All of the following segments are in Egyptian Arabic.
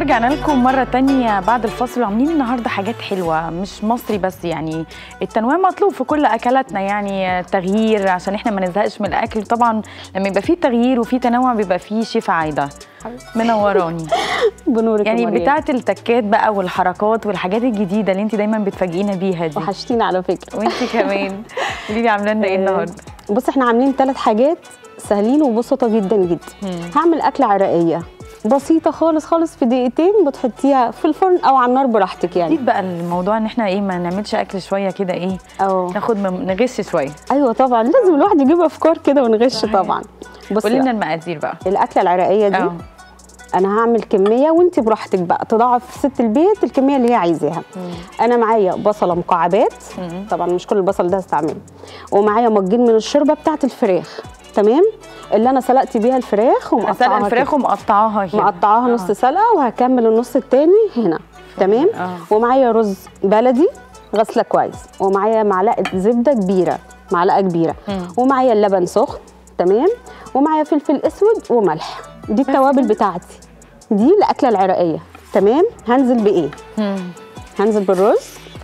ورجعنا لكم مرة تانية بعد الفاصل وعاملين النهاردة حاجات حلوة مش مصري بس يعني التنويع مطلوب في كل أكلاتنا يعني تغيير عشان احنا ما نزهقش من الأكل طبعا لما يبقى فيه تغيير وفيه تنوع بيبقى فيه شيف عايدة منوراني بنورك يا يعني مريم. بتاعة التكات بقى والحركات والحاجات الجديدة اللي انت دايما بتفاجئينا بيها دي وحشتينا على فكره وانت كمان قولي لي عاملة لنا ايه النهارده؟ بص احنا عاملين ثلاث حاجات سهلين وبسطة جدا جدا هعمل أكلة عراقية بسيطة خالص خالص في دقيقتين بتحطيها في الفرن أو على النار براحتك يعني جديد بقى الموضوع ان احنا ايه ما نعملش اكل شوية كده ايه اه ناخد من- نغش شوية أيوة طبعا لازم الواحد يجيب أفكار كده ونغش صحيح. طبعا بص قولي لنا بقى، المقادير بقى الأكلة العراقية دي اه انا هعمل كميه وانت براحتك بقى تضاعف ست البيت الكميه اللي هي عايزاها انا معايا بصله مكعبات مم. طبعا مش كل البصل ده هستعمله ومعايا مجين من الشوربه بتاعه الفراخ تمام اللي انا سلقت بيها الفراخ سلق ومقطعاها الفراخ كده. ومقطعاها كده مقطعاها آه. نص سلقه وهكمل النص التاني هنا تمام آه. ومعايا رز بلدي غسله كويس ومعايا معلقه زبده كبيره معلقه كبيره مم. ومعايا اللبن سخن تمام ومعايا فلفل اسود وملح دي التوابل بتاعتي دي الاكله العراقيه تمام هنزل بايه مم. هنزل بالرز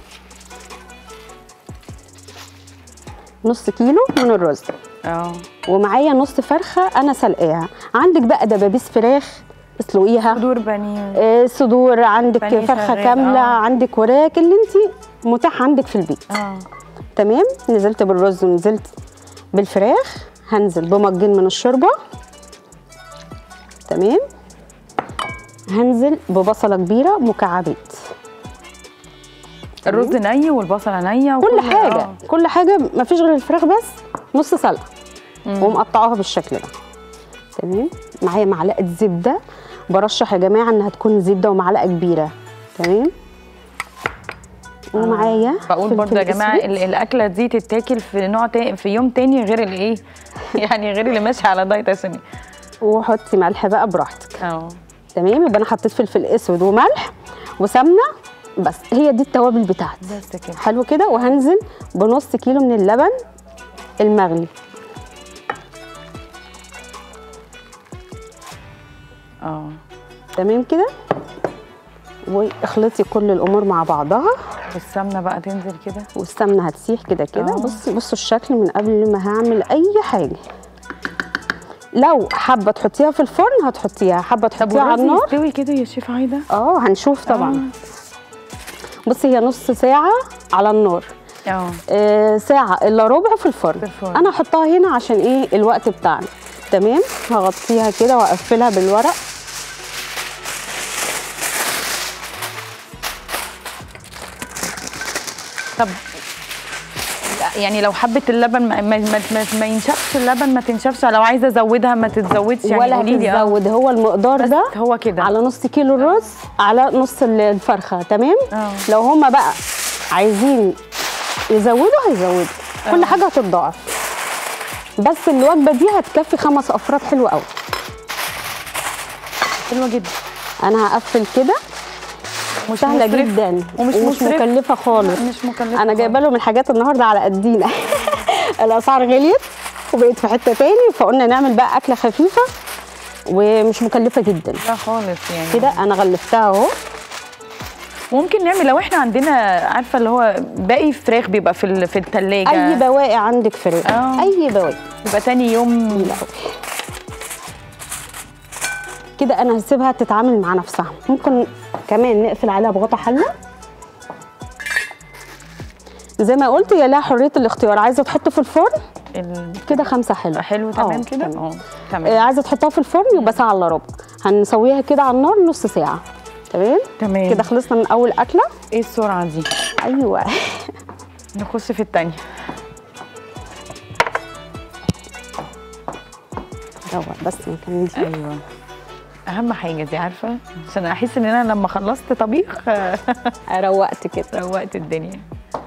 نص كيلو من الرز اه ومعايا نص فرخه انا سلقاها عندك بقى دبابيس فراخ اسلقيها صدور بانيه آه، صدور عندك بانيه فرخه شغال، كامله آه. عندك وراك اللي انت متاح عندك في البيت اه تمام نزلت بالرز ونزلت بالفراخ هنزل بمجين من الشوربه تمام هنزل ببصله كبيره مكعبات الرز ني والبصله نيه كل وكل- حاجه آه. كل حاجه ما فيش غير الفراخ بس نص سلقه مم. ومقطعاها بالشكل ده تمام معايا معلقه زبده برشح يا جماعه انها تكون زبده ومعلقه كبيره تمام ومعايا بقول فلفل برضه يا جماعه أسود. ال- الاكله دي تتاكل في نوع تاني في يوم تاني غير الايه يعني غير اللي ماشي على دايت عشان وحطي ملح بقى براحتك اه تمام يبقى انا حطيت فلفل اسود وملح وسمنه بس هي دي التوابل بتاعتي بس كده حلو كده وهنزل بنص كيلو من اللبن المغلي اه تمام كده واخلطي كل الامور مع بعضها والسمنه بقى تنزل كده والسمنه هتسيح كده كده آه. بصي بصوا الشكل من قبل ما هعمل اي حاجه لو حابه تحطيها في الفرن هتحطيها حابه طب تحطيها على والرز النار يستوي كده يا شيف عايده اه هنشوف طبعا بصي هي نص ساعه على النار اه آه ساعه الا ربع في الفرن. في الفرن. انا هحطها هنا عشان ايه الوقت بتاعنا تمام هغطيها كده واقفلها بالورق طب لا، يعني لو حبت اللبن ما, ما, ما, ما, ما ينشفش اللبن ما تنشفش لو عايزه ازودها ما تتزودش يعني ولا قولي لي آه. هتتزود هو المقدار بس ده هو كده على نص كيلو الرز على نص الفرخه تمام اه. لو هما بقى عايزين يزودوا هيزودوا كل اه. حاجه هتتضاعف بس الوجبه دي هتكفي خمس افراد حلوه قوي حلوه جدا انا هقفل كده مش سهله مصرفة. جدا ومش ومش مصرفة. مكلفه خالص مش مكلفه انا جايبه خالص. لهم الحاجات النهارده على قدينا الاسعار غليت وبقيت في حته تاني فقلنا نعمل بقى اكله خفيفه ومش مكلفه جدا لا خالص يعني كده انا غلفتها اهو ممكن نعمل لو احنا عندنا عارفه اللي هو باقي فراخ بيبقى في ال- في الثلاجه اي بواقي عندك فراخ اه. اي بواقي يبقى تاني يوم لا كده انا هسيبها تتعامل مع نفسها ممكن كمان نقفل عليها بغطا حله زي ما قلت هي لها حريه الاختيار عايزه تحطه في الفرن ال... كده خمسه حلو حلو تمام كده تمام. اه آه، تمام عايزه تحطها في الفرن يبقى ساعه الا ربع هنسويها كده على النار نص ساعه تمام تمام كده خلصنا من اول اكله ايه السرعه دي ايوه نخش في الثانيه هو بس مكان دي ايوه اهم حاجه دي عارفه عشان احس ان انا لما خلصت طبيخ روقت كده روقت الدنيا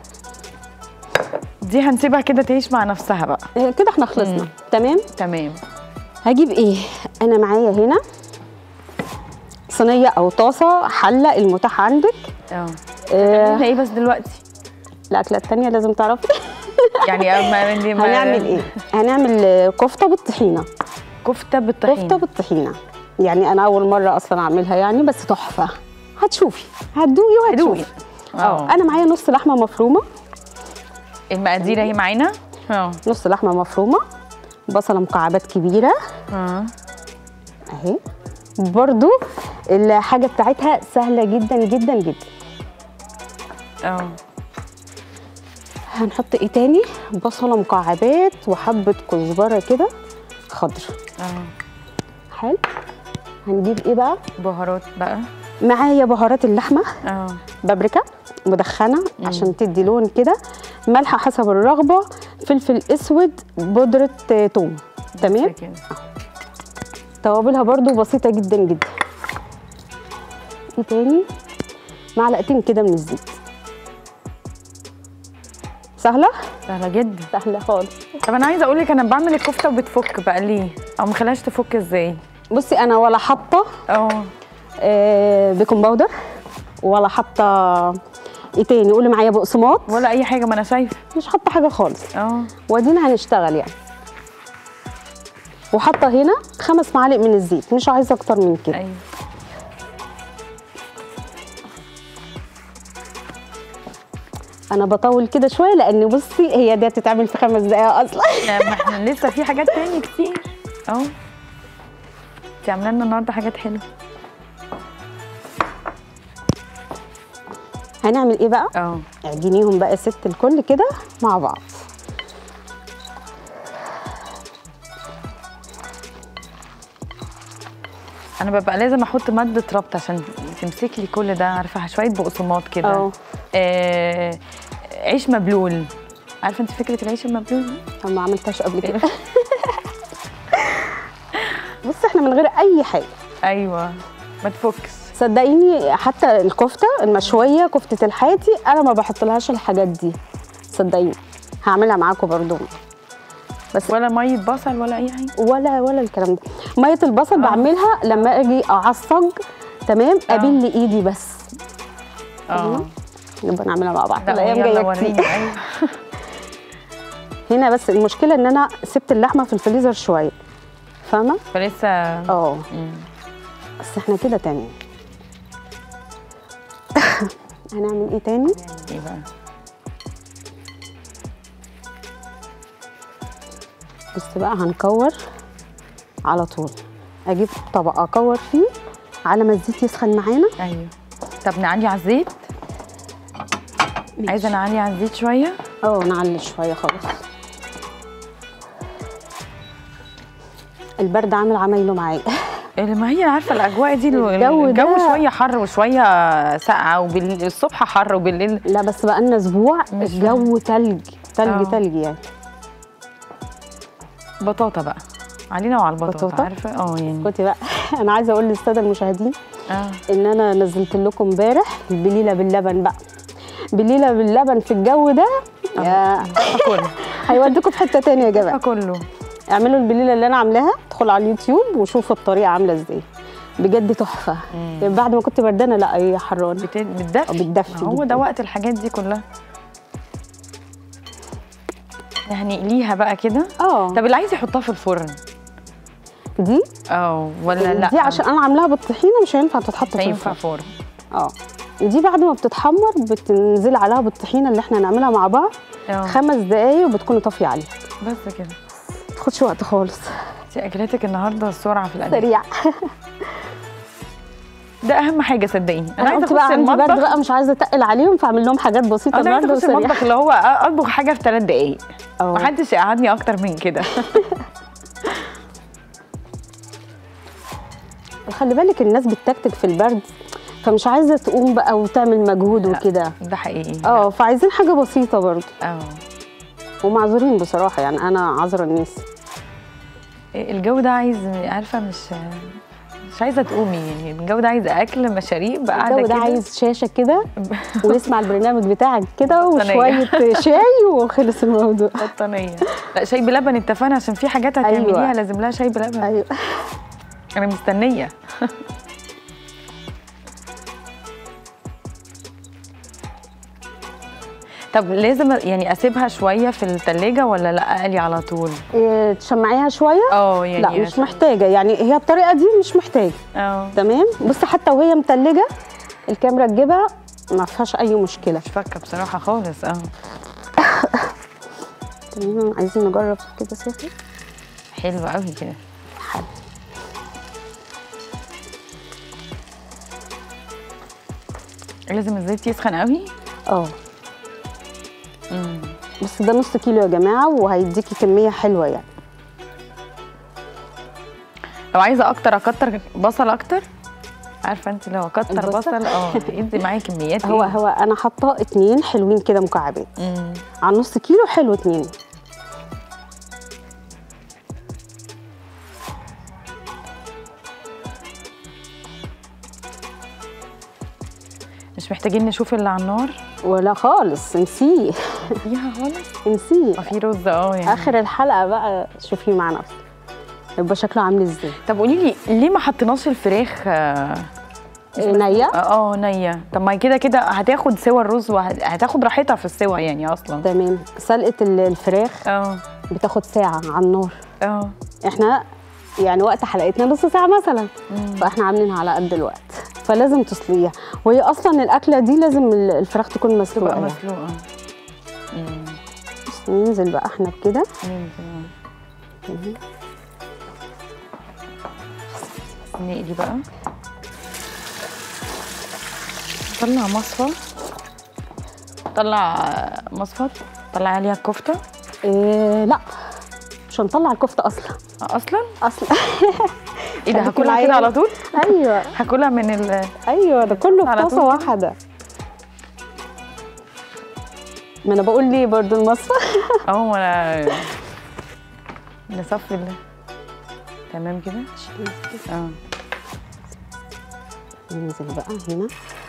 دي هنسيبها كده تعيش مع نفسها بقى آه، كده احنا خلصنا تمام تمام هجيب ايه انا معايا هنا صينيه او طاسه حله المتاح عندك اه آه احنا ايه بس دلوقتي الاكله التانية لازم تعرفي يعني ما ما- هنعمل ايه هنعمل آه، كفته بالطحينه كفته بالطحينه كفته بالطحينه يعني انا اول مره اصلا اعملها يعني بس تحفه هتشوفي هتدوقي وهتشوفي اه اه انا معايا نص لحمه مفرومه المقادير اهي معانا اه نص لحمه مفرومه بصله مكعبات كبيره اه اهي برضو الحاجه بتاعتها سهله جدا جدا جدا اه هنحط ايه تاني بصله مكعبات وحبه كزبره كده خضر اه حلو هنجيب ايه بقى بهارات بقى معايا بهارات اللحمه اه بابريكا مدخنه عشان تدي لون كده ملح حسب الرغبه فلفل اسود بودره آه، توم تمام بس كده. توابلها برضو بسيطه جدا جدا ايه تاني معلقتين كده من الزيت سهله سهله جدا سهله خالص طب انا عايزه اقول لك انا بعمل الكفته وبتفك بقى ليه او ما خليهاش تفك ازاي بصي انا ولا حاطه اه آه، بيكنج باودر ولا حاطه ايه تاني قولي معايا بقسماط ولا اي حاجه ما انا شايفه مش حاطه حاجه خالص اه وادينا هنشتغل يعني وحاطه هنا خمس معالق من الزيت مش عايزه اكتر من كده ايوه انا بطول كده شويه لان بصي هي دي هتتعمل في خمس دقايق اصلا لا، ما احنا لسه في حاجات تاني كتير اهو انت عامله لنا النهارده حاجات حلوه هنعمل ايه بقى اه اعجنيهم بقى ست الكل كده مع بعض انا ببقى لازم احط ماده ربط عشان تمسك لي كل ده عارفه شويه بقسماط كده اه. آه عيش مبلول عارفه انت فكره العيش المبلول دي؟ أنا ما عملتهاش قبل كده بصي احنا من غير اي حاجه ايوه ما تفكش صدقيني حتى الكفته المشويه كفته الحياتي انا ما بحطلهاش الحاجات دي صدقيني هعملها معاكم برضو بس ولا ميه بصل ولا اي حاجه ولا ولا الكلام ده ميه البصل بعملها لما اجي اعصج تمام ابل ايدي بس اه نبقى نعملها مع بعض لا الايام يلا جايه وريني كتير ايوه هنا بس المشكله ان انا سبت اللحمه في الفريزر شويه فاهمه فلسه اه مم. بس احنا كده تمام هنعمل ايه تاني ايه بقى بص بقى هنكور على طول اجيب طبق اكور فيه على ما الزيت يسخن معانا ايوه طب نعلي على الزيت عايزه نعلي على الزيت شويه اه نعلي شويه خالص البرد عامل عمايله معايا اللي ما هي عارفه الاجواء دي الجو, الجو الجو ده- شويه حر وشويه ساقعه وبالصبح حر وبالليل لا بس بقالنا اسبوع مش الجو تلج اه. تلج تلج يعني بطاطا بقى علينا وعلى البطاطا بطاطا؟ عارفه اه يعني كنت بقى انا عايزه اقول للساده المشاهدين اه ان انا نزلت لكم امبارح البليله باللبن بقى بليله باللبن في الجو ده يا كله هيوديكم في حته تانية يا جماعه كله اعملوا البليله اللي انا عاملاها ادخلوا على اليوتيوب وشوفوا الطريقه عامله ازاي بجد تحفه يعني بعد ما كنت بردانه لا هي حرانه بت- بتدفي اه، بتدفي هو جدا. ده وقت الحاجات دي كلها هنقليها بقى كده اه طب اللي عايز يحطها في الفرن دي اه ولا لا دي عشان انا عاملاها بالطحينه مش هينفع تتحط مش في هينفع الفرن فرن اه دي بعد ما بتتحمر بتنزل عليها بالطحينه اللي احنا هنعملها مع بعض اه خمس دقايق وبتكوني طافيه عليها بس كده ما تاخدش وقت خالص دي اكلاتك النهارده السرعه في الاكل سريع ده اهم حاجه صدقيني انا قلت بقى اخش عندي برد المطبخ بقى مش عايزه اتقل عليهم فاعمل لهم حاجات بسيطه انا عايزه برده اخش وسريعه المطبخ اللي هو اطبخ حاجه في ثلاث دقايق اه. محدش يقعدني اكتر من كده خلي بالك الناس بتتكتك في البرد فمش عايزه تقوم بقى وتعمل مجهود وكده ده حقيقي اه فعايزين حاجه بسيطه برضه اه ومعذورين بصراحه يعني انا عذره الناس الجو ده عايز عارفه مش مش عايزه تقومي يعني الجو ده عايز اكل مشاريب قاعده الجو ده كده عايز شاشه كده ونسمع البرنامج بتاعك كده بطانية. وشويه شاي وخلص الموضوع بطانيه لا شاي بلبن اتفقنا عشان في حاجات هتعمليها أيوة. لازم لها شاي بلبن ايوه انا مستنيه طب لازم يعني اسيبها شويه في التلاجة ولا لا اقلي على طول إيه تشمعيها شويه اه يعني لا مش محتاجه يعني هي الطريقه دي مش محتاجه اه تمام بص حتى وهي متلجه الكاميرا تجيبها ما فيهاش اي مشكله مش فاكه بصراحه خالص اه تمام عايزين نجرب كده سافر حلو قوي كده حلو لازم الزيت يسخن قوي اه امم بس ده نص كيلو يا جماعه وهيديكي كميه حلوه يعني لو عايزه اكتر اكتر بصل اكتر عارفه انت لو اكتر البصل؟ بصل اه يدي معايا كميات هو إيه؟ هو انا حاطاه اتنين حلوين كده مكعبات مم. على نص كيلو حلو اتنين مش محتاجين نشوف اللي على النار ولا خالص انسيه فيها خالص انسيه اه في رز اه يعني اخر الحلقه بقى شوفيه مع نفسك يبقى شكله عامل ازاي طب قولي لي ليه ما حطيناش الفراخ اه إيه، نيه آه، نيه طب ما كده كده هتاخد سوى الرز وهتاخد راحتها في السوى يعني اصلا تمام سلقه ال- الفراخ اه بتاخد ساعه على النار اه احنا يعني وقت حلقتنا نص ساعه مثلا فاحنا عاملينها على قد الوقت فلازم تسلقيها وهي اصلا الاكله دي لازم ال- الفراخ تكون تبقى مسلوقه يعني. مسلوقه امم بس ننزل بقى احنا كده ننزل آه. نقلي بقى طلع مصفى طلع مصفى طلع عليها الكفته إيه لا مش هنطلع الكفته اصلا اصلا اصلا ايه ده خليكي هاكلها معايا. كده على طول ايوه هاكلها من ال ايوه ده كله في على طاسه طول كده؟ واحده ما انا بقول ليه برضو المصفى اهو انا نصفي ال- تمام كده اه ننزل بقى هنا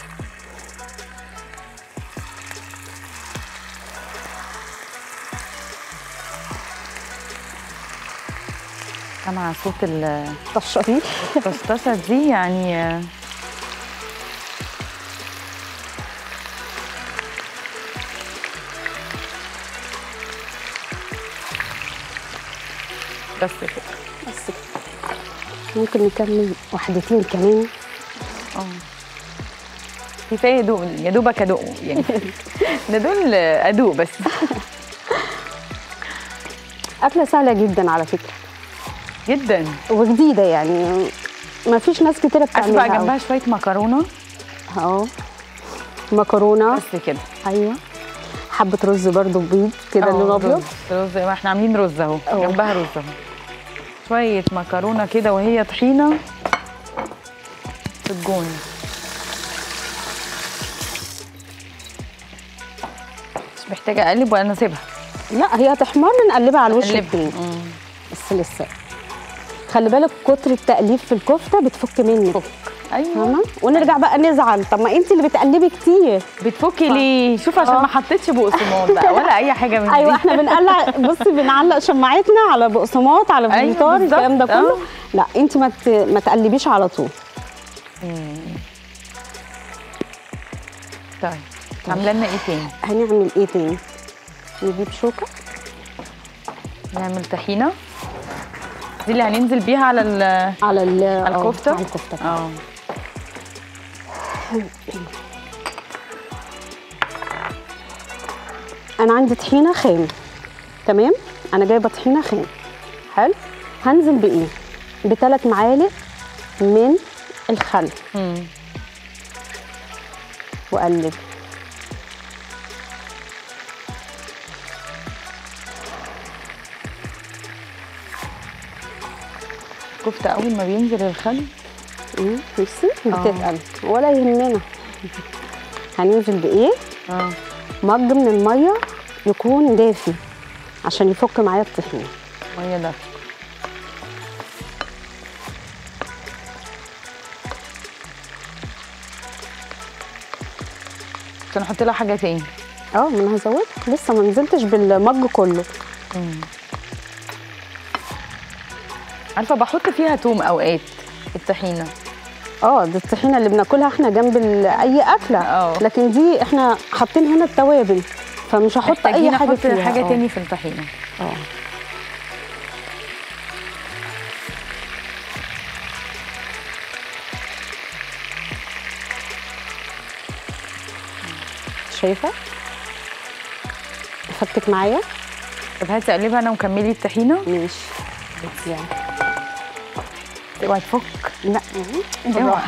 سامعه صوت ال- طشه دي الطشطشه دي يعني آه، بس كده بس كده. ممكن نكمل واحدتين كمان اه كفايه يدوق يا دوبك ادوق يعني ده دول ادوق بس اكله سهله جدا على فكره جدا وجديده يعني ما فيش ناس كتيره عارفه بقى بتعملها جنبها شويه مكرونه اهو مكرونه بس كده ايوه حبه رز برضو بيض كده اه، لونه ابيض رز رز ما احنا عاملين رز اهو اه. جنبها رز اهو شويه مكرونه كده وهي طحينه في الجون مش محتاجه اقلب ولا اسيبها لا هي هتحمر نقلبها على الوش اقلب التاني بس لسه خلي بالك كتر التقليب في الكفته بتفك منك ايوه فاهمه ونرجع بقى نزعل طب ما انت اللي بتقلبي كتير بتفكي ليه شوف عشان اه. ما حطيتش بقسماط بقى ولا اي حاجه من ايوه دي احنا بنقلع بصي بنعلق شماعتنا على بقسماط على أيوة فيجيتار بالظبط، الكلام ده كله اه. لا انت ما ت- ما تقلبيش على طول طيب عامله لنا ايه تاني هنعمل ايه تاني نجيب شوكه نعمل طحينه دي اللي هننزل بيها على ال على ال- على اه، الكفته على الكفته اه انا عندي طحينه خام تمام انا جايبه طحينه خام حلو هنزل بايه بثلاث معالق من الخل مم. واقلب كفته اول ما بينزل الخل مم، بصي اه. بتتقل ولا يهمنا هننزل بايه اه مج من الميه يكون دافي عشان يفك معايا الطحينه ميه ده عشان احط لها حاجه تاني اه ما انا هزودها لسه ما نزلتش بالمج كله عارفه بحط فيها توم اوقات الطحينه اه دي الطحينه اللي بناكلها احنا جنب ال- اي اكله اه. لكن دي احنا حاطين هنا التوابل فمش هحط محتاجين اي حاجه احط فيها حاجه آه. تاني في الطحينه اه شايفه فكت معايا طب هاتي اقلبها انا وكملي الطحينه ماشي يعني اوعي تفك لا اوعى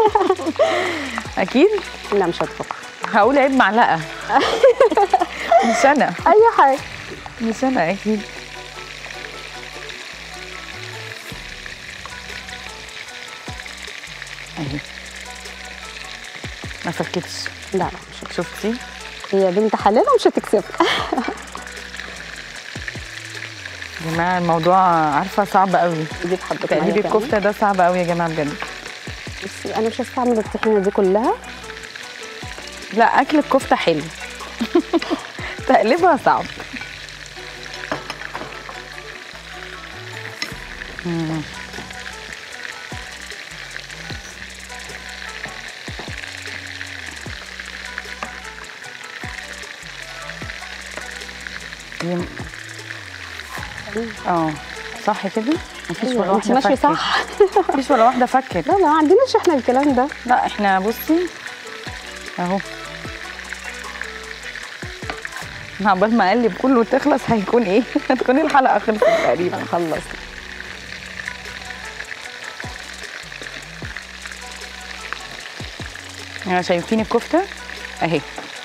اكيد لا مش هتفك هقول عيب معلقه مش انا اي حاجه مش انا اكيد اهي ما فكتش لا لا مش هتفك. شفتي هي بنت حلال ومش هتكسب يا جماعه الموضوع عارفه صعب قوي اجيب حبه تقليب مية كمان. الكفته ده صعب قوي يا جماعه بجد بصي انا مش هستعمل الطحينه دي كلها لا اكل الكفته حلو تقليبها صعب مم. يم- اه صح كده مفيش ولا أيوة، انت واحده ماشيه فكت صح مفيش ولا واحده فكت لا لا ما عندناش احنا الكلام ده لا احنا بصي اهو عقبال ما اقلب كله تخلص هيكون ايه هتكون الحلقه خلصت تقريبا خلص يعني شايفين الكفته اهي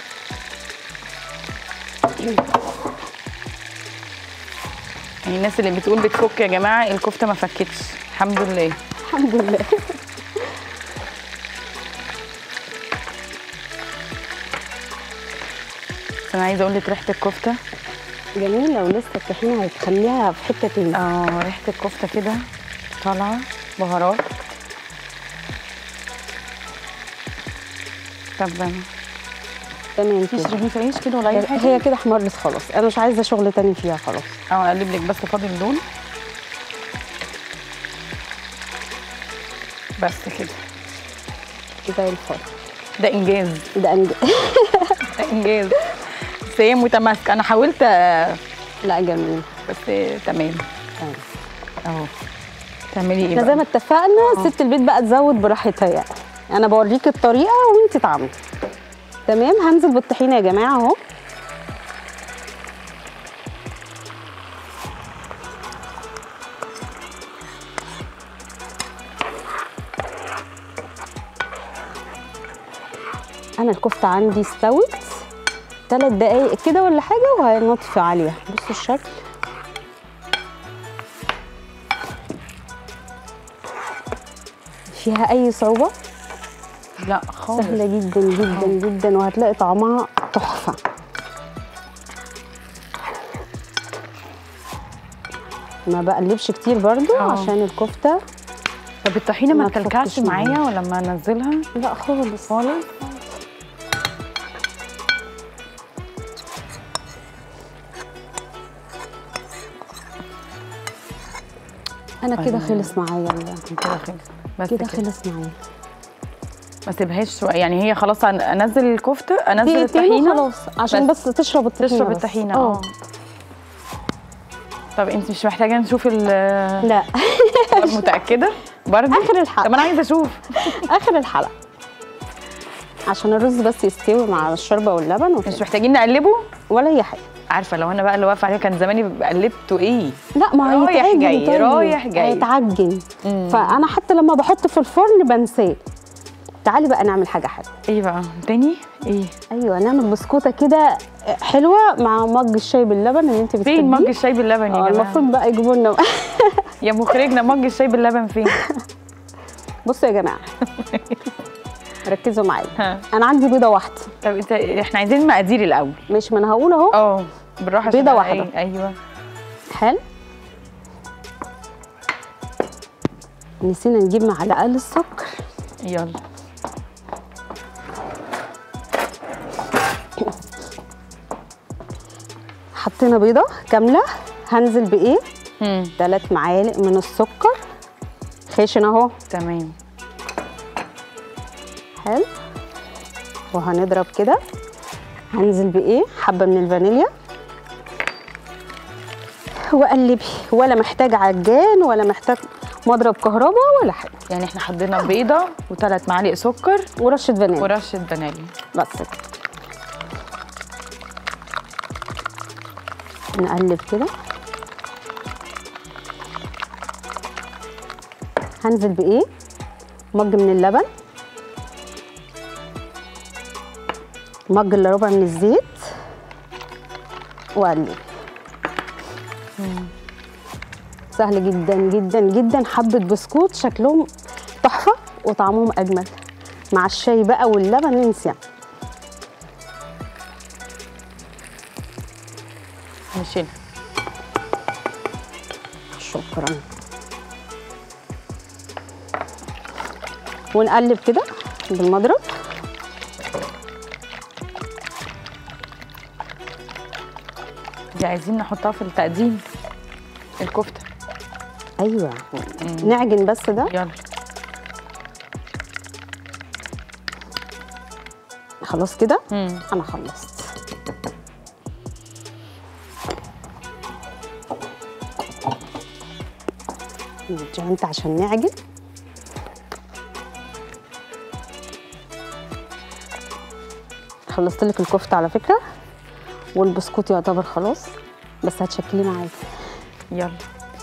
يعني الناس اللي بتقول بتفك يا جماعه الكفته ما فكتش الحمد لله الحمد لله بس انا عايزه اقول لك ريحه الكفته جميله ولسه الطحينه هتخليها في حته تاني اه ريحه الكفته كده طالعه بهارات طب تمام مفيش كده رغيف عيش كده ولا اي حاجه هي كده احمرت خلاص انا مش عايزه شغل تاني فيها خلاص اه اقلب لك بس فاضل دول بس كده زي الفل ده انجاز ده أنج... ده انجاز بس هي متماسكه انا حاولت آه، لا جميل بس آه، تمام تمام. اهو تعملي ايه احنا زي بقى؟ ما اتفقنا ست البيت بقى تزود براحتها يعني انا بوريك الطريقه وانت تعملي تمام هنزل بالطحينه يا جماعه اهو انا الكفته عندي استوت ثلاث دقايق كده ولا حاجه وهنطفي عليها بصوا الشكل فيها اي صعوبه لا خالص سهله جدا جدا جدا وهتلاقي طعمها تحفه ما بقلبش كتير برضو آه. عشان الكفته طب الطحينه ما ما تكلكعش تفكش معايا. معايا ولا ما انزلها لا خالص خالص انا كده أيوة. خلص معايا ال- كده خلص بس كده كده, خلص معايا ما سيبهاش شويه يعني هي خلاص أن- انزل الكفته انزل دقيقتين الطحينه وخلاص عشان بس, تشرب الطحينه تشرب بس. الطحينه اه طب انت مش محتاجه نشوف ال لا متاكده برضه اخر الحلقه طب انا عايزه اشوف اخر الحلقه عشان الرز بس يستوي مع الشوربه واللبن وكده. مش محتاجين نقلبه ولا اي حاجه عارفه لو انا بقى اللي واقفه عليه كان زماني قلبته ايه لا ما هو رايح هيتعجن جاي، طيب. رايح جاي. هيتعجن مم. فانا حتى لما بحط في الفرن بنساه تعالي بقى نعمل حاجه حلوه ايه بقى تاني ايه ايوه نعمل بسكوته كده حلوه مع مج الشاي باللبن اللي انت بتحبيه فين مج الشاي باللبن اه يا جماعه المفروض بقى يجيبوا لنا يا مخرجنا مج الشاي باللبن فين بصوا يا جماعه ركزوا معايا ها. انا عندي بيضه واحده طب انت احنا عايزين المقادير الاول مش ما انا هقول اهو اه بالراحه عشان بيضة أنا واحدة. ايه ايوه حلو نسينا نجيب معلقه للسكر يلا حطينا بيضه كامله هنزل بايه امم ثلاث معالق من السكر خشن اهو تمام حلو وهنضرب كده هنزل بايه حبه من الفانيليا وقلبي ولا محتاج عجان ولا محتاج مضرب كهرباء ولا حاجه يعني احنا حطينا بيضه وثلاث معالق سكر ورشه فانيليا ورشه فانيليا بس كده نقلب كده هنزل بايه مج من اللبن مج الا ربع من الزيت واقلب سهل جدا جدا جدا حبه بسكوت شكلهم تحفه وطعمهم اجمل مع الشاي بقى واللبن ننسى نشيلها شكرا ونقلب كده بالمضرب دي عايزين نحطها في التقديم الكفته ايوه نعجن بس ده يلا خلاص كده مم. انا خلصت انت عشان نعجن خلصت لك الكفته على فكره والبسكوت يعتبر خلاص بس هتشكليه معايا يلا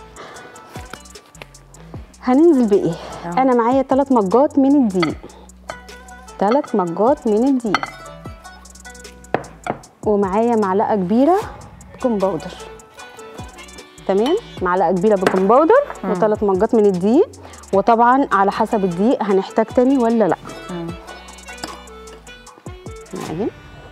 هننزل بايه آه. انا معايا ثلاث مجات من الدقيق ثلاث مجات من الدقيق ومعايا معلقه كبيره بيكنج باودر تمام معلقه كبيره بيكنج باودر وثلاث مجات من الدقيق وطبعا على حسب الدقيق هنحتاج تاني ولا لا مم. نعجن.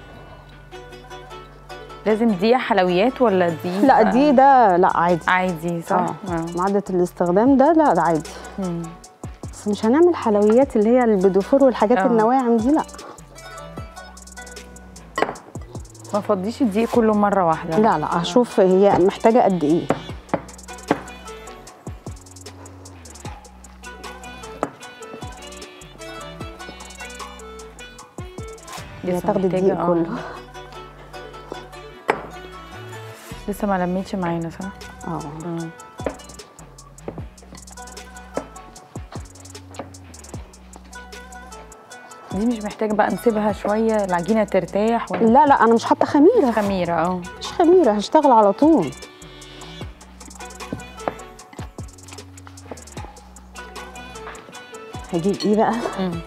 لازم دي حلويات ولا دي لا دي ده لا عادي عادي صح اه آه. معدة الاستخدام ده لا ده عادي مم. بس مش هنعمل حلويات اللي هي البدوفور والحاجات آه. النواعم دي لا ما فضيش الدقيق كله مره واحده لا لا هشوف هي محتاجه قد ايه هي لسه تاخد محتاجة- الدقيق آه. كله لسه ما لميتش معانا صح؟ اه مم. دي مش محتاجه بقى نسيبها شويه العجينه ترتاح ولا لا لا انا مش حاطه خميره خميره اه مش خميره هشتغل على طول هجيب ايه بقى مم.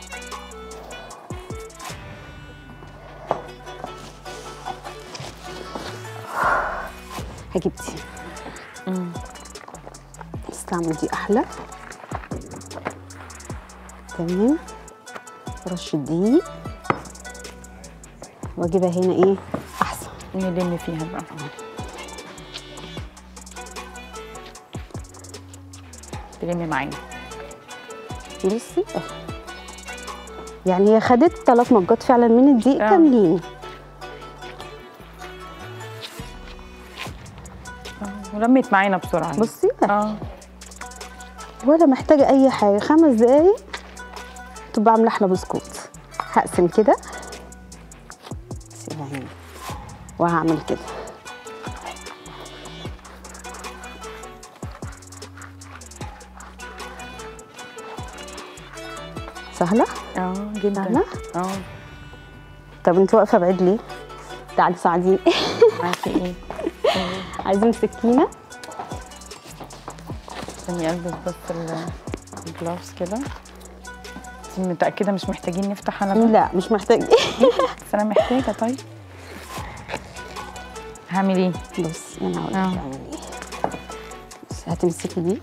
هجيب دي مم. استعمل دي احلى تمام رشه دقيق واجيبها هنا ايه احسن نلم فيها بقى تلمي معانا بصي أهي. يعني هي خدت ثلاث مجات فعلا من الدقيق آه. كاملين آه، ولمت معانا بسرعه بصي اه ولا محتاجه اي حاجه خمس دقايق تبقى عامله احلى بسكوت هقسم كده سيبها هنا وهعمل كده سهله اه جدا سهلة؟ اه طب انت واقفه بعيد ليه تعالي ساعديني معاكي ايه عايزين سكينه استني البس بس ال- الجلافز كده انتي متاكده مش محتاجين نفتح انا بقى لا مش محتاج بس انا محتاجه طيب هعمل ايه بص انا هقول لك آه. تعملي ايه بس هتمسكي دي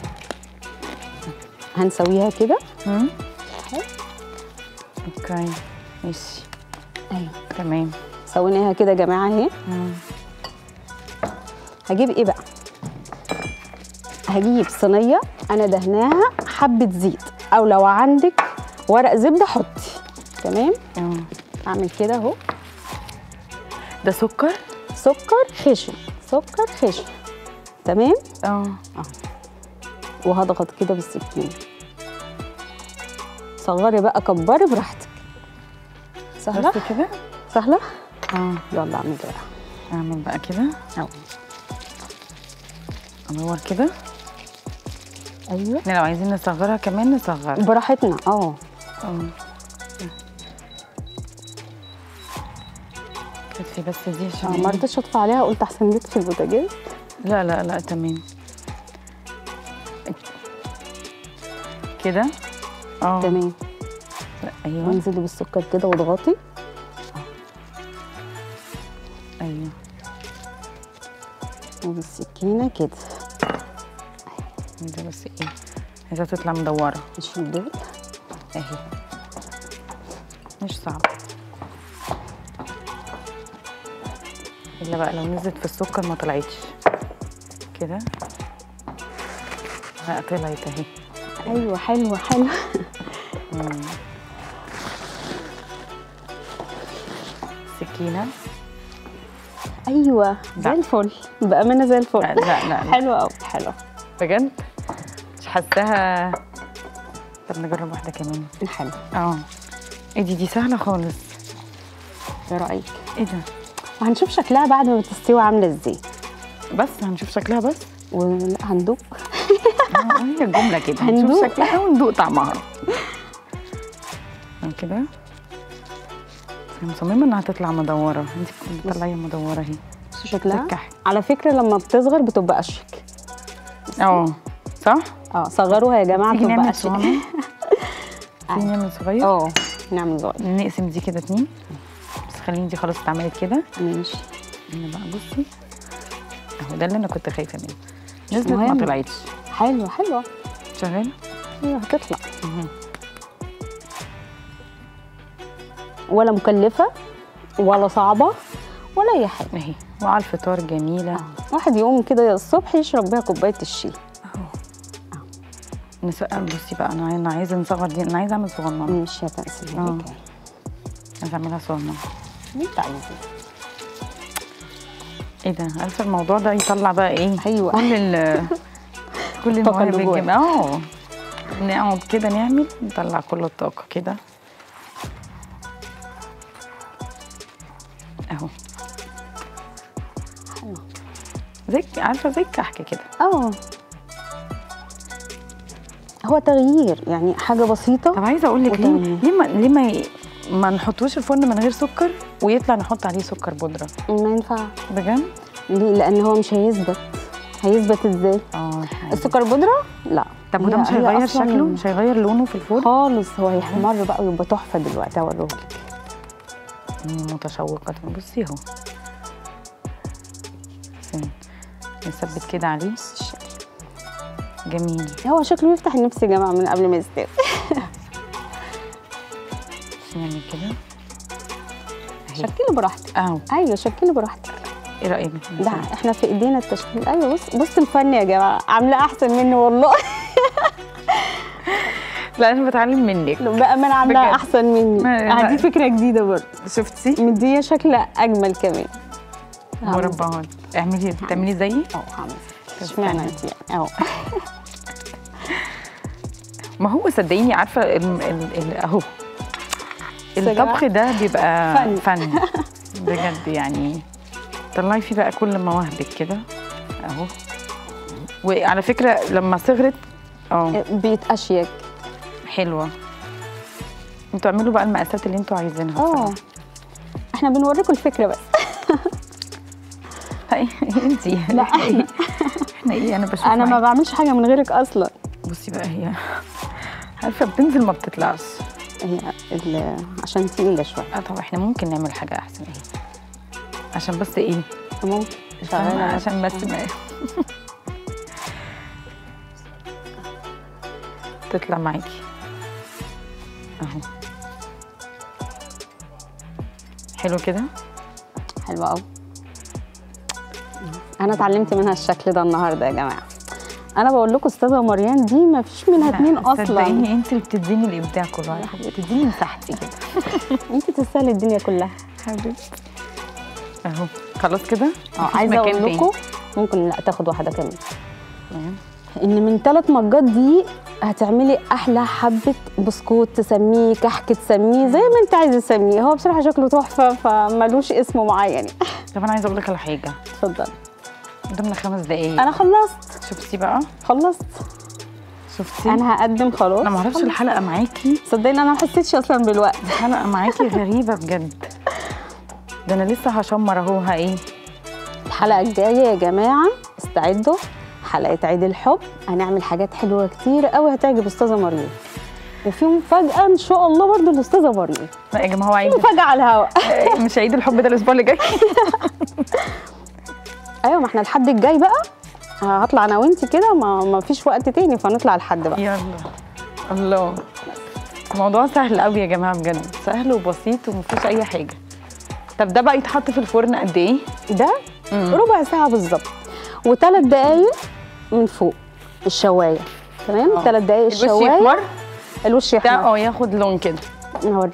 هنسويها كده هم؟ اوكي ماشي ايوه تمام سويناها كده يا جماعه اهي مم. هجيب ايه بقى هجيب صينيه انا دهناها حبه زيت او لو عندك ورق زبده حطي تمام اه اعمل كده اهو ده سكر سكر خشن سكر خشن تمام اه وهضغط كده بالسكينه صغري بقى كبري براحتك سهله بس كده سهله اه يلا اعمل بقى اعمل بقى كده اهو ادور كده ايوه احنا لو عايزين نصغرها كمان نصغرها براحتنا اه اه كتفي بس دي آه، عشان ما إيه؟ رضيتش اطفي عليها قلت احسن جيت في البوتاجاز لا لا لا تمام كده اه تمام لا، ايوه وانزلي بالسكر كده واضغطي ايوه وبالسكينه كده ده بس ايه عايزاها تطلع مدوره نشيل دول اهي مش صعب الا بقى لو نزلت في السكر ما طلعتش كده لا طلعت اهي ايوه حلوه حلوه سكينه ايوه زي لا. الفل بامانه زي الفل لا لا لا حلوه قوي حلوه بجد مش حاساها طب نجرب واحده كمان حلو اه ايه دي دي سهله خالص ايه رايك ايه ده وهنشوف شكلها بعد ما تستوي عامله ازاي بس هنشوف شكلها بس ولا هندوق آه، هي الجمله كده هندوق. هنشوف شكلها وندوق طعمها آه، كده أنا مصممه انها تطلع مدوره انت بتطلعيها مدوره اهي بصوا شكلها تكح. على فكره لما بتصغر بتبقى اشيك اه صح اه صغروها يا جماعه تيجي بتبقى نعمل اشيك صغير تيجي نعمل صغير اه نعمل صغير نقسم دي كده اتنين بس خليني دي خلاص اتعملت كده ماشي هنا بقى بصي اهو ده اللي انا كنت خايفه منه نزلت ما مهم. طلعتش حلوه حلوه شغاله ايوه هتطلع مهم. ولا مكلفه ولا صعبه ولا اي حاجه اهي وعلى الفطار جميله واحد يقوم كده الصبح يشرب بيها كوبايه الشاي نسقى بصي بقى انا انا عايزه نصغر دي انا عايزه اعمل صغننه مش هتنسي آه. لك عايزه اعملها صغننه اللي انت عايزاه ايه ده عارفه الموضوع ده يطلع بقى ايه أيوة. كل ال كل الطاقة المواهب اللي جواك. الجميله اه نقعد كده نعمل نطلع كل الطاقه كده اهو حلو. زي عارفه زي الكحك كده اه هو تغيير يعني حاجه بسيطه طب عايزه اقول لك ليه وتغيير. ليه ما ليه ما, ي- ما نحطوش الفرن من غير سكر ويطلع نحط عليه سكر بودره ما ينفعش بجد ليه لان هو مش هيثبت هيثبت ازاي اه السكر بودره لا طب وده هي- مش هي هيغير أصلاً شكله مش هيغير لونه في الفرن خالص هو هيحمر بقى ويبقى تحفه دلوقتي اوريهولك مم، متشوقة بصي اهو عشان نثبت كده عليه جميل هو شكله يفتح النفس يا جماعه من قبل ما يستوي نعمل كده اهي شكلي براحتك اهو ايوه شكلي براحتك ايه رايك ده احنا في ايدينا التشكيل ايوه بص بص الفن يا جماعه عاملاه احسن مني والله لا انا بتعلم منك بامانه عاملاها بجد. احسن مني ما- آه، دي فكره جديده برضه شفتي مديه شكل اجمل كمان مربعات اعملي تعملي زيي اه هعمل اشمعنى انت يعني اه ما هو صدقيني عارفه ال- ال- ال- اهو يا جماعة. الطبخ ده بيبقى فن. فن بجد يعني طلعي فيه بقى كل مواهبك كده اهو وعلى فكره لما صغرت اه بيتاشيك حلوه انتوا اعملوا بقى المقاسات اللي انتوا عايزينها اه بصراحة. احنا بنوريكم الفكره بس هاي انتي لا احنا احنا احنا ايه انا بشوف انا ما معاكي. بعملش حاجه من غيرك اصلا بصي بقى هي عارفه بتنزل ما بتطلعش هي ال- عشان تقيله شويه اه طب احنا ممكن نعمل حاجه احسن ايه عشان بس ايه ممكن فاهمة؟ شغالة. عشان بس ما تطلع معاكي اهو حلو كده حلوه قوي انا اتعلمت منها الشكل ده النهارده يا جماعه انا بقول لكم استاذه مريان دي ما فيش منها اتنين اصلا صدقيني انت اللي بتديني الابداع كله بتديني مساحتي كده انت تستاهلي الدنيا كلها حبيبتي اهو خلاص كده اه مفيش عايزه مكان اقول تاني. لكم ممكن لا تاخد واحده كمان تمام. ان من ثلاث مجات دي هتعملي احلى حبه بسكوت تسميه كحك تسميه زي ما انت عايزه تسميه هو بصراحه شكله تحفه فملوش اسم معين طب انا عايزه اقول لك على حاجه اتفضلي قدامنا خمس دقايق انا خلصت شفتي بقى خلصت شفتي انا هقدم خلاص انا ما اعرفش الحلقه معاكي صدقني انا ما حسيتش اصلا بالوقت الحلقه معاكي غريبه بجد ده انا لسه هشمر اهو ها ايه الحلقه الجايه يا جماعه استعدوا حلقه عيد الحب هنعمل حاجات حلوه كتير قوي هتعجب استاذه مريم وفي مفاجاه ان شاء الله برضو لاستاذه مريم لا يا جماعه هو عيد مفاجاه على الهواء مش عيد الحب ده الاسبوع اللي جاي ايوه ما احنا الحد الجاي بقى هطلع انا وانتي كده ما, ما فيش وقت تاني فنطلع الحد بقى يلا الله الموضوع سهل قوي يا جماعه بجد سهل وبسيط ومفيش اي حاجه طب ده بقى يتحط في الفرن قد ايه ده مم. ربع ساعه بالظبط وثلاث دقايق من فوق الشوايه تمام آه. ثلاث دقايق الوش الشوايه يحمر الوش بتاع يحمر اه ياخد لون كده هوريكم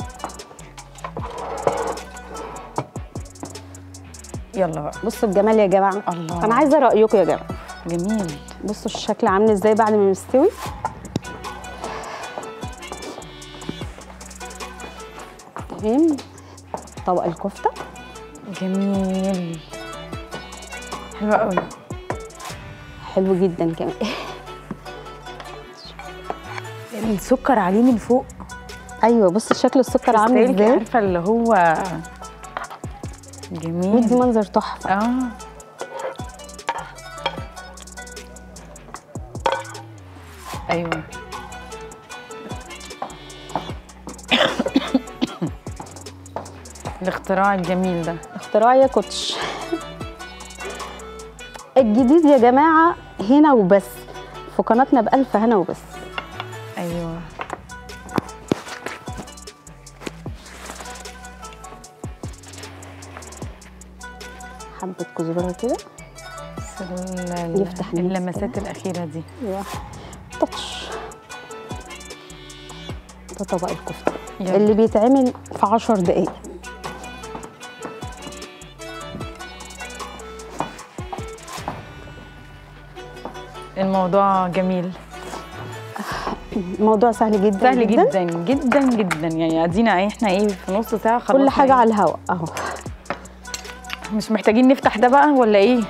يلا بقى بصوا الجمال يا جماعه الله. انا عايزه رايكم يا جماعه جميل بصوا الشكل عامل ازاي بعد ما يستوي تمام طبق الكفته جميل حلو قوي حلو جدا كمان السكر عليه من فوق ايوه بص شكل السكر عامل كريستالي، ازاي عارفه اللي هو مدي جميل منظر تحفه اه ايوه الاختراع الجميل ده اختراع يا كوتش الجديد يا جماعه هنا وبس في قناتنا بألف هنا وبس ايوه حبه كزبره كده بس ال- ال- يفتح النفس اللمسات كده. الاخيره دي ايوه تاتش ده طبق الكفته يلا. اللي بيتعمل في 10 دقايق الموضوع جميل الموضوع سهل جدا سهل جدا جدا جدا يعني ادينا احنا ايه في نص ساعه خلصنا كل حاجه إيه؟ على الهواء اهو مش محتاجين نفتح ده بقى ولا ايه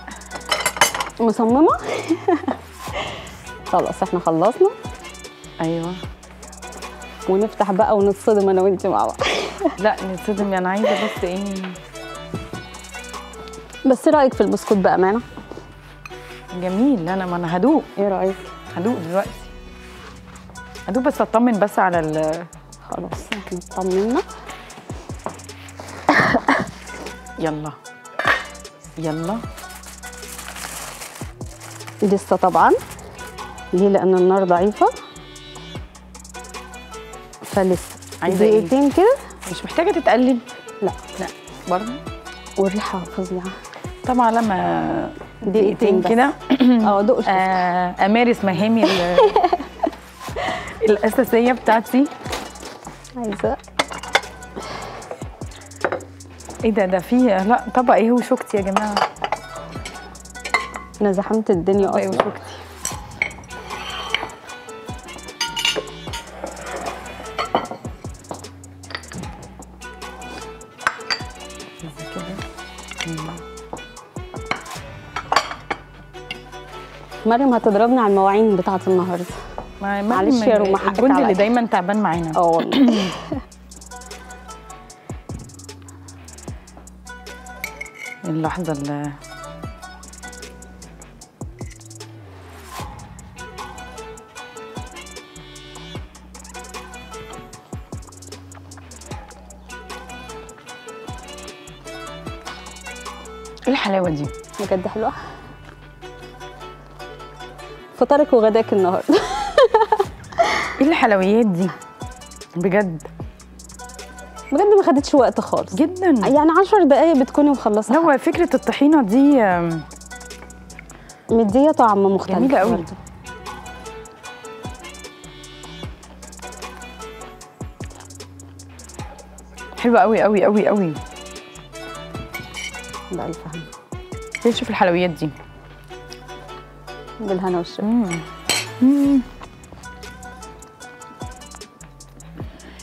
مصممه خلاص احنا خلصنا ايوه ونفتح بقى ونتصدم انا وانت مع بعض لا نتصدم انا عايزه بس ايه بس إيه رايك في البسكوت بامانه جميل انا ما انا هدوق ايه رايك هدوق دلوقتي هدوق بس اطمن بس على ال خلاص احنا اطمنا يلا يلا لسه طبعا ليه لان النار ضعيفه فلسه عايزة إيه؟ دقيقتين كده مش محتاجه تتقلب لا لا برضه والريحه فظيعه طبعا لما دقيقتين دقيقتين بس. كده اه دوق شوف. آه، امارس مهامي ال- الاساسيه بتاعتي عايزه ايه ده ده فيه لا طبق ايه وشوكتي يا جماعه انا زحمت الدنيا طبق ايه اصلا وشوكتي بس كده. مريم هتضربني على المواعين بتاعه النهارده ما- معلش مريم يا روما، حقك الجندي اللي عليا. دايما تعبان معانا اه والله اللحظه اللي ايه الحلاوه دي بجد حلوه فطارك وغداك النهارده ايه الحلويات دي بجد بجد ما خدتش وقت خالص جدا يعني 10 دقايق بتكوني مخلصه لا هو فكره الطحينه دي آم، مديه طعم مختلف جميلة قوي. برضه. حلوه قوي قوي قوي قوي بألف هنا ليه شوف الحلويات دي بالهنا والشفا مم. مم.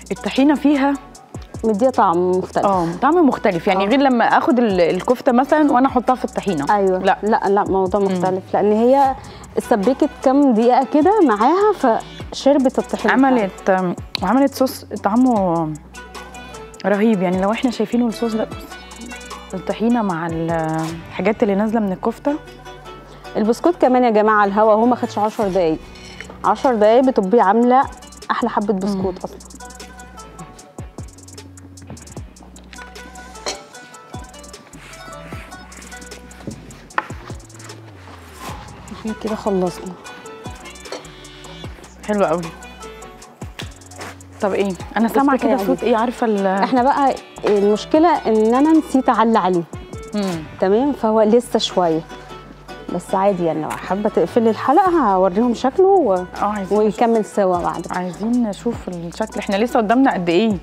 الطحينه فيها مديها طعم مختلف اه طعم مختلف يعني آه. غير لما اخد ال- الكفته مثلا وانا احطها في الطحينه ايوه لا لا لا موضوع مختلف لان هي استبكت كام دقيقه كده معاها فشربت الطحينه عملت آم، وعملت صوص طعمه رهيب يعني لو احنا شايفينه الصوص ده بص الطحينه مع ال- الحاجات اللي نازله من الكفته البسكوت كمان يا جماعه على الهوا هو ما خدش 10 دقايق 10 دقايق بتبقي عامله احلى حبه بسكوت اصلا احنا كده خلصنا حلو قوي طب ايه انا سامعه بسكوت كده إيه صوت ايه عارفه ال احنا بقى المشكله ان انا نسيت اعلي عليه مم. تمام فهو لسه شويه بس عادي يعني لو حابه تقفلي الحلقه هوريهم شكله و... اه عايزين ونكمل سوا بعد كده. عايزين نشوف الشكل احنا لسه قدامنا قد ايه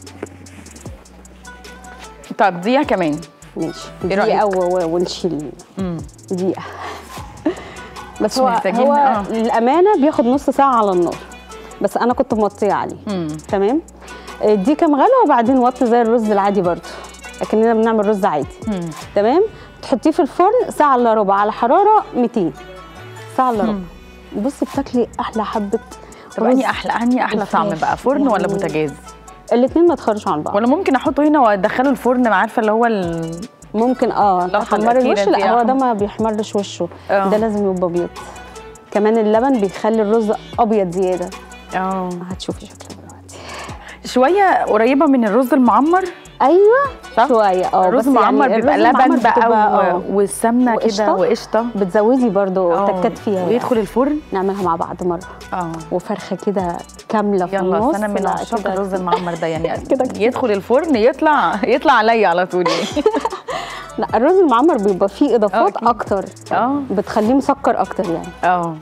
طب دقيقه كمان ماشي إيه دقيقه رأيك؟ و... و... ونشيل مم. دقيقه بس مش هو محتاجين- هو آه. للامانه بياخد نص ساعه على النار بس انا كنت موطيه عليه مم. تمام دي كام غلوه وبعدين وطي زي الرز العادي برضو لكننا بنعمل رز عادي مم. تمام تحطيه في الفرن ساعه الا ربع على حراره 200 ساعه الا ربع بصي بتاكلي احلى حبه طب اني احلى اني احلى طعم بالفراخ. بقى فرن ولا يعني- بوتاجاز الاثنين ما تخرجوا عن بعض ولا ممكن احطه هنا وادخله الفرن عارفه اللي هو ال... ممكن اه اللقطة تحمري الأخيرة الوش دي لا هو ده أحم- ما بيحمرش وشه آه. ده لازم يبقى ابيض كمان اللبن بيخلي الرز ابيض زياده اه هتشوفي شكله دلوقتي شويه قريبه من الرز المعمر ايوه صح؟ شويه اه الرز بس المعمر يعني بيبقى الرز لبن المعمر بقى بتبقى، و... آه. والسمنه كده وقشطة. وقشطه بتزودي برضو آه. تكات فيها ويدخل الفرن نعملها مع بعض مره اه وفرخه كده كامله في يلا النص أصل انا من لا عشاق كده- الرز المعمر ده يعني كده كتير. يدخل الفرن يطلع يطلع عليا على طول يعني لا الرز المعمر بيبقى فيه اضافات أكيد. اكتر اه بتخليه مسكر اكتر يعني اه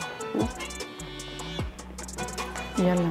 يلا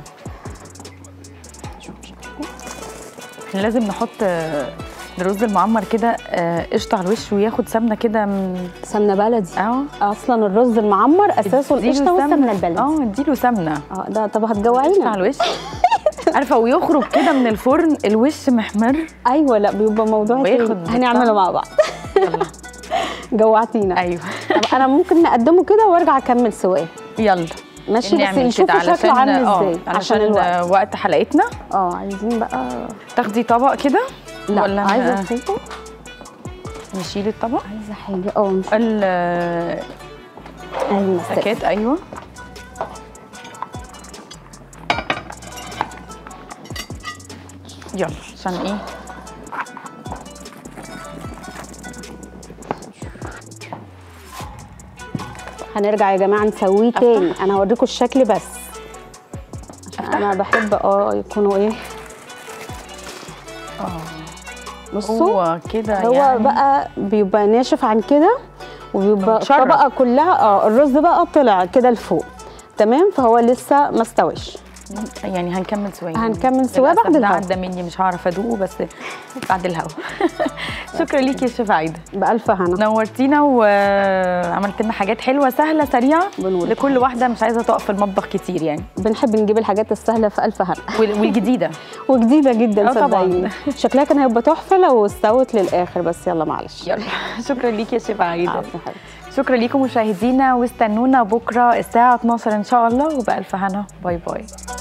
احنا لازم نحط آه، الرز المعمر كده آه، قشطه على الوش وياخد سمنه كده من سمنه بلدي اه اصلا الرز المعمر اساسه اديله القشطه والسمنه البلدي اه اديله سمنه اه ده طب قشطه هتجوعينا على الوش عارفه ويخرج كده من الفرن الوش محمر ايوه لا بيبقى موضوع وياخد تاني بالطعم. هنعمله مع بعض يلا جوعتينا ايوه طب انا ممكن نقدمه كده وارجع اكمل سواه يلا ماشي بس نعمل نشوف كده شكله عامل آه، ازاي عشان علشان الوقت وقت حلقتنا اه عايزين بقى تاخدي طبق كده لا ولا عايزه ن- حاجه نشيل الطبق عايزه حاجه اه مش ال- ايوه السكات ايوه يلا عشان ايه هنرجع يا جماعه نسويه تاني انا هوريكم الشكل بس عشان انا بحب اه يكونوا ايه بصوا هو كده هو يعني بقى بيبقى ناشف عن كده وبيبقى متشرب. الطبقه كلها اه الرز بقى طلع كده لفوق تمام فهو لسه ما استويش يعني هنكمل سواه هنكمل سواه للأسف بعد ده الهوا. عدى مني مش هعرف ادوقه بس بعد الهوا شكرا ليكي يا شيف عايده بألف هنا نورتينا وعملت لنا حاجات حلوه سهله سريعه بنقول لكل واحده مش عايزه تقف في المطبخ كتير يعني بنحب نجيب الحاجات السهله في ألف هنا وال- والجديده وجديده جدا آه طبعاً. صدقيني شكلها كان هيبقى تحفه لو استوت للاخر بس يلا معلش يلا شكرا ليكي يا شيف عايده عفوا حبيبتي شكرا ليكم مشاهدينا واستنونا بكره الساعه 12 ان شاء الله وبألف هنا باي باي